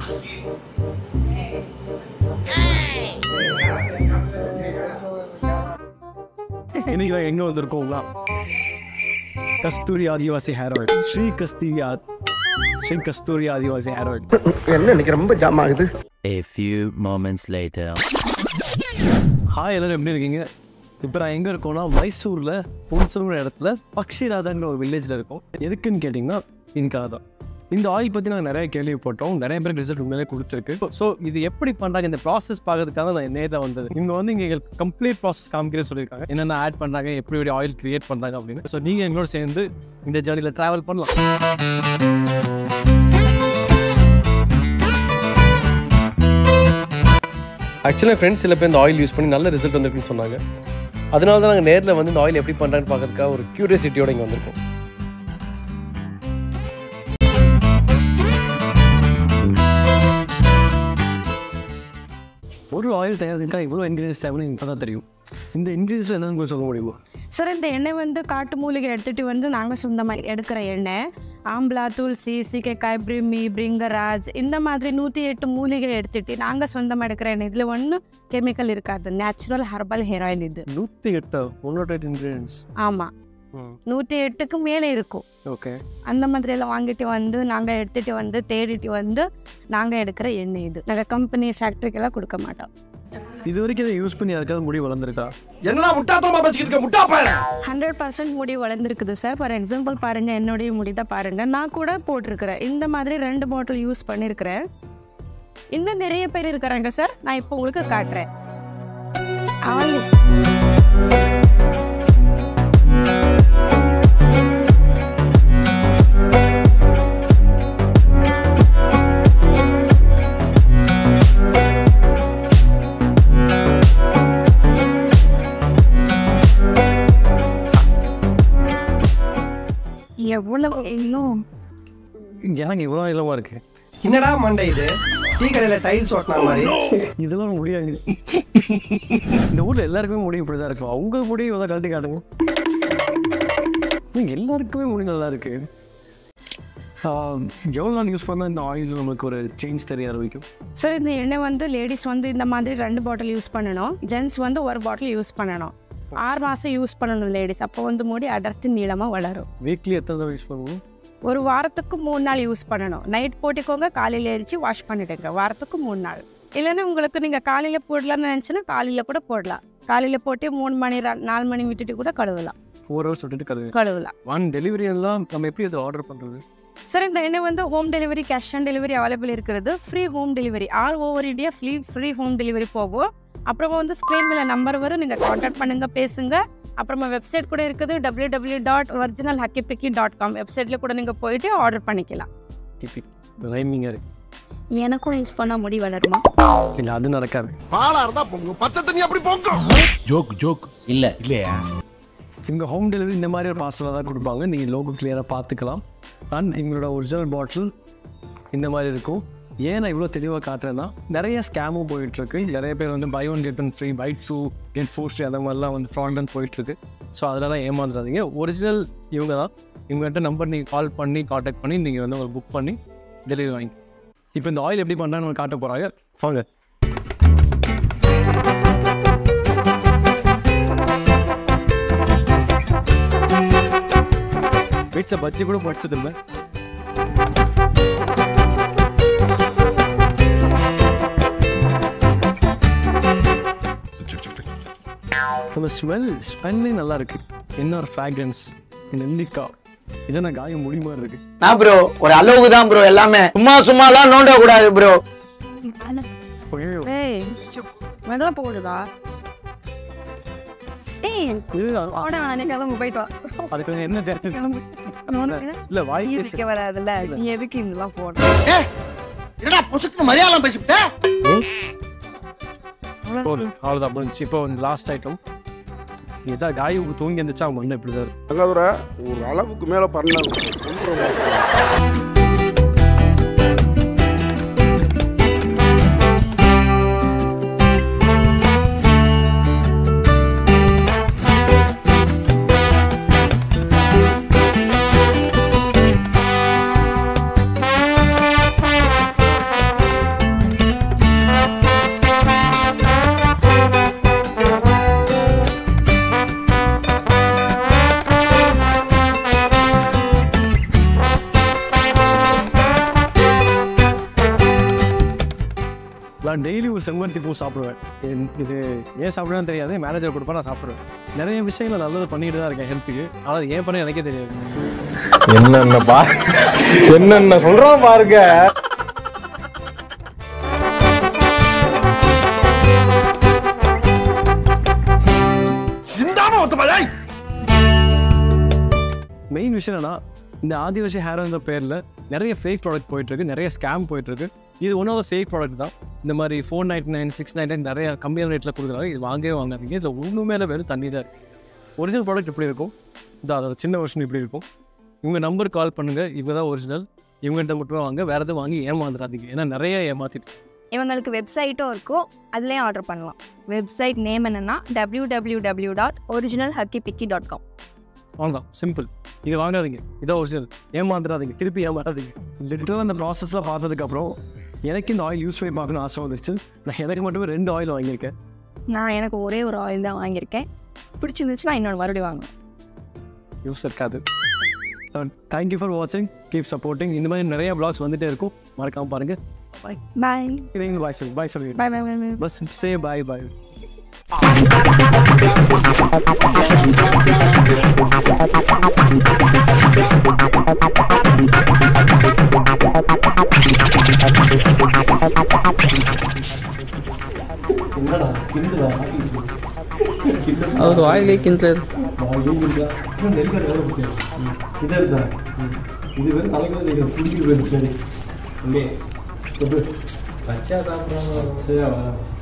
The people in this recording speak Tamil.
இன்னைக்கு எங்க வந்திருக்கோங்களா கஸ்தூரி ஆதிவாசி ஹேர் ஆயில் ஸ்ரீ கஸ்தூரி ஆ- ஸ்ரீ கஸ்தூரி ஆதிவாசி ஹேர் ஆயில் என்ன இன்னைக்கு ரொம்ப ஜாம் ஆகுது A few moments later. Hi எல்லாரும் எப்படி இருக்கீங்க இப்போ நான் எங்கே இருக்கோம்னா மைசூரில் புன்சல்ங்கிற இடத்துல பக்ஷிராதாங்கிற ஒரு வில்லேஜில் இருக்கோம் எதுக்குன்னு கேட்டிங்கன்னா இதுக்காக தான் இந்த ஆயில் பற்றி நாங்கள் நிறைய கேள்விப்பட்டோம் நிறைய பேருக்கு ரிசல்ட் உண்மையிலே கொடுத்துருக்கு ஸோ இது எப்படி பண்ணுறாங்க இந்த ப்ராசஸ் பார்க்கறதுக்காக நான் நேரில் வந்தது இவங்க வந்து இங்கே கம்ப்ளீட் ப்ராசஸ் காமிக்கிறேன்னு சொல்லியிருக்காங்க என்னென்ன ஆட் பண்ணுறாங்க எப்படி எப்படி ஆயில் கிரியேட் பண்ணுறாங்க அப்படின்னு ஸோ நீங்கள் எங்களோட சேர்ந்து இந்த ஜேர்னியில் ட்ராவல் பண்ணலாம் ஆக்சுவலாக ஃப்ரெண்ட்ஸ் சில பேர் இந்த ஆயில் யூஸ் பண்ணி நல்ல ரிசல்ட் வந்திருக்குன்னு சொன்னாங்க அதனால தான் நாங்கள் நேரில் வந்து இந்த ஆயில் எப்படி பண்ணுறான்னு பார்க்கறதுக்காக ஒரு க்யூரியாசிட்டியோட இங்கே வந்திருக்கோம் ஒரு ஆயில் தயாரிக்கா இவ்வளோ இன்க்ரீடியன்ஸ் தேவைன்னு இப்போ தான் தெரியும் இந்த இன்க்ரீடியன்ஸ் என்னன்னு கொஞ்சம் சொல்ல முடியுமா சார் இந்த எண்ணெய் வந்து காட்டு மூலிகை எடுத்துகிட்டு வந்து நாங்கள் சொந்தமாக எடுக்கிற எண்ணெய் ஆம்பலா துளசி சீக்கைக்காய் பிரிமி பிரிங்கராஜ் இந்த மாதிரி நூற்றி எட்டு மூலிகை எடுத்துட்டு நாங்கள் சொந்தமாக எடுக்கிற எண்ணெய் இதில் ஒன்றும் கெமிக்கல் இருக்காது நேச்சுரல் ஹெர்பல் ஹேர் ஆயில் இது நூற்றி எட்டு ஒன்னோட எட்டு இன்க்ரீடியன்ஸ் ஆமாம் நூற்றி எட்டுக்கு மேலே இருக்கும் ஓகே அந்த மாதிரியெல்லாம் வாங்கிட்டு வந்து நாங்கள் எடுத்துகிட்டு வந்து தேடிட்டு வந்து நாங்கள் எடுக்கிற எண்ணெய் இது நாங்கள் கம்பெனி ஃபேக்ட்ரிக்கெல்லாம் கொடுக்க மாட்டோம் இது வரைக்கும் இதை யூஸ் பண்ணி யாருக்காவது முடி வளர்ந்துருக்கா என்னடா முட்டாத்தமா பேசிக்கிட்டு இருக்க முட்டா பயல ஹண்ட்ரட் பர்சன்ட் முடி வளர்ந்துருக்குது சார் ஃபார் எக்ஸாம்பிள் பாருங்கள் என்னுடைய முடி தான் பாருங்கள் நான் கூட போட்டிருக்கிறேன் இந்த மாதிரி ரெண்டு பாட்டில் யூஸ் பண்ணியிருக்கிறேன் இன்னும் நிறைய பேர் இருக்கிறாங்க சார் நான் இப்போ உங்களுக்கு காட்டுறேன் அவங்க எவ்வளவு இன்னும் எனக்கு இவ்வளோ இல்லமாக இருக்கு என்னடா மண்டை இது டீ கடையில டைல்ஸ் ஓட்டின மாதிரி இதெல்லாம் முடியாது இந்த ஊரில் எல்லாருக்குமே முடி இப்படி தான் இருக்கும் அவங்க முடி இவ்வளோ கழட்டி காட்டுங்க நீங்க எல்லாருக்குமே முடி நல்லா இருக்கு ஆஹ், எவ்வளோ நாள் யூஸ் பண்ணால் இந்த ஆயில் நமக்கு ஒரு சேஞ்ச் தெரிய ஆரம்பிக்கும் சார் இந்த எண்ணெய் வந்து லேடிஸ் வந்து இந்த மாதிரி ரெண்டு பாட்டில் யூஸ் பண்ணணும் ஜென்ட்ஸ் வந்து ஒரு பாட்டில் யூஸ் பண்ணணும் ஆறு மாதம் யூஸ் பண்ணணும் லேடிஸ் அப்போ வந்து முடி அடர்த்தி நீளமாக வளரும் வீக்லி எத்தனை தடவை யூஸ் பண்ணுவோம் ஒரு வாரத்துக்கு மூணு நாள் யூஸ் பண்ணணும் நைட் போட்டுக்கோங்க காலையில் எரிச்சு வாஷ் பண்ணிடுங்க வாரத்துக்கு மூணு நாள் இல்லைன்னா உங்களுக்கு நீங்கள் காலையில் போடலாம்னு நினச்சினா காலையில் கூட போடலாம் காலையில் போட்டு மூணு மணி ரா- நாலு மணி விட்டுட்டு கூட கழுவலாம் ஃபோர் ஹவர்ஸ் விட்டுட்டு கழுவு கழுவலாம் ஒன் டெலிவரி எல்லாம் நம்ம எப்படி அதை ஆர்டர் பண்ணுறது சார் இந்த எண்ணெய் வந்து home delivery cash on delivery available இருக்கிறது free home delivery all over India free free home delivery போகும் அப்புறமா வந்து ஸ்க்ரீன் மேலே நம்பர் வரும் நீங்கள் காண்டாக்ட் பண்ணுங்க பேசுங்க அப்புறமா வெப்சைட் கூட இருக்குது W W dot original ஹக்கிபிக்கி dot com வெப்சைட்டில் கூட நீங்கள் போயிட்டு ஆர்டர் பண்ணிக்கலாம் டிபி ரைமிங்காக இருக்கு எனக்கும் யூஸ் பண்ண முடி வளருமா இல்லை அது நடக்காது பாலா இருந்தா பொங்கும் பச்சை தண்ணி அப்படி பொங்கும் ஜோக் ஜோக் இல்ல இல்லையா இவங்க ஹோம் டெலிவரி இந்த மாதிரி ஒரு பார்சலாக தான் கொடுப்பாங்க நீங்கள் லோகோ கிளியராக பார்த்துக்கலாம் அண்ட் இவங்களோட ஒரிஜினல் பாட்டில் இந்த மாதிரி இருக்கும் ஏன் நான் இவ்வளோ தெளிவாக காட்டுறேன்னா நிறைய ஸ்கேமும் போயிட்டுருக்கு நிறைய பேர் வந்து buy one get one free buy two get four free அந்த மாதிரிலாம் வந்து ஃப்ராண்ட் போயிட்டுருக்கு ஸோ அதெல்லாம் ஏமாந்துடாதீங்க ஒரிஜினல் இவங்க தான் இவங்ககிட்ட நம்பர் நீங்கள் கால் பண்ணி காண்டாக்ட் பண்ணி நீங்கள் வந்து ஒரு புக் பண்ணி டெலிவரி வாங்கி இப்போ இந்த ஆயில் எப்படி பண்ணுறான்னு காட்ட போகிறாங்க வாங்க வீட்டில் பஜ்ஜி கூட படிச்சதில்லை அந்த ஸ்மெல் ஸ்மெல்லே நல்லா இருக்கு என்ன ஒரு ஃப்ராக்ரன்ஸ் நெல்லிக்காய் இதை நான் காய முடியுமா இருக்கு நான் ப்ரோ ஒரு அளவுக்கு தான் ப்ரோ எல்லாமே சும்மா சும்மாலாம் நோண்ட கூடாது ப்ரோ ஐயோ. ஏய் மெதுவாக போடுடா ஏய் இது அது- ஓட வேணாம் நீ கிளம்பு போயிட்டு வா அதுக்கு என்ன தேர்த்து கிளம்பு இல்ல வாய் நீ பேச- இருக்க வராதுல்ல நீ எதுக்கு இதெல்லாம் போடுற என்னடா பொசுக்கு மரியாதை பேசிவிட்ட போதும். அவ்வளவுதான் முடிஞ்சு இப்போ லாஸ்ட் ஐட்டம் இதான் காய் தூங்கி இருந்துச்சா அவங்க மண்ணை இப்படி தான் இருக்கும். தங்காதுரை ஒரு அளவுக்கு மேல பண்ண நான் டெய்லி ஒரு செம்பருத்தி பூ சாப்பிடுவேன் என்- இது ஏன் சாப்பிடுவேன்னு தெரியாது மேனேஜர் கொடுப்பா நான் சாப்பிடுவேன் நிறைய விஷயங்கள் நல்லது பண்ணிட்டு தான் இருக்கேன் ஹெல்த்துக்கு ஆனால் ஏன் பண்ண எனக்கே தெரியாது என்னென்ன பா என்னென்ன சொல்றோம் பாருங்க சிந்தாம ஒத்த பாய் மெயின் விஷயம் என்னன்னா இந்த ஆதிவாசி ஹேர்ன்ற பேரில் நிறைய ஃபேக் ப்ராடக்ட் போயிட்டுருக்கு நிறைய ஸ்கேம் போயிட்டுருக்கு இது ஒன் ஆஃப் ஃபேக் ப்ராடக்ட் தான் இந்த மாதிரி four ninety nine six nine nine நிறைய கம்மியான ரேட்டில் கொடுக்குறாங்க இது வாங்கவே வாங்காதீங்க இதில் ஒன்றுமே இல்லை வெறும் தண்ணி தான் இருக்குது ஒரிஜினல் ப்ராடக்ட் இப்படி இருக்கும் இந்த அதோட சின்ன வருஷன் இப்படி இருக்கும் இவங்க நம்பர் கால் பண்ணுங்கள் இவங்க தான் ஒரிஜினல் இவங்ககிட்ட மட்டுமே வாங்க வேறு எதுவும் வாங்கி ஏமாந்துடாதீங்க ஏன்னா நிறைய ஏமாத்திட்டு இவங்களுக்கு வெப்சைட்டும் இருக்கும் அதுலேயும் ஆர்டர் பண்ணலாம் வெப்சைட் நேம் என்னன்னா W W W dot original Hakki Pikki dot com அவ்வளோதான் சிம்பிள் இது வாங்காதீங்க இதான் ஒரிஜினல் ஏமாந்துடாதீங்க திருப்பி ஏமாறாதீங்க லிட்டராக அந்த ப்ராசஸ்லாம் பார்த்ததுக்கப்புறம் எனக்கு இந்த ஆயில் யூஸ் பண்ணி பார்க்கணும்னு ஆசை வந்துருச்சு நான் எனக்கு மட்டுமே ரெண்டு ஆயில் வாங்கியிருக்கேன் நான் எனக்கு ஒரே ஒரு ஆயில் தான் வாங்கியிருக்கேன் பிடிச்சிருந்துச்சுன்னா இன்னொன்று மறுபடியும் வாங்கணும் யூஸ் இருக்காது தேங்க்யூ ஃபார் வாட்சிங் கீப் சப்போர்ட்டிங் இந்த மாதிரி நிறைய பிளாக்ஸ் வந்துட்டே இருக்கும் மறக்காம பாருங்க பாய் பாய் நீங்கள் பாய் சொல்லி பாய் சொல்லி பாய் பாய் பாய் பஸ் சே பாய் பாய் ಹೌದು ಆಯಿಲ್ ತಿಂತలేదు இது வேறு தலைக்கு பிடிக்கிட்டு போயிருக்கு சரி பச்சா சாப்பிட்றாங்க சரி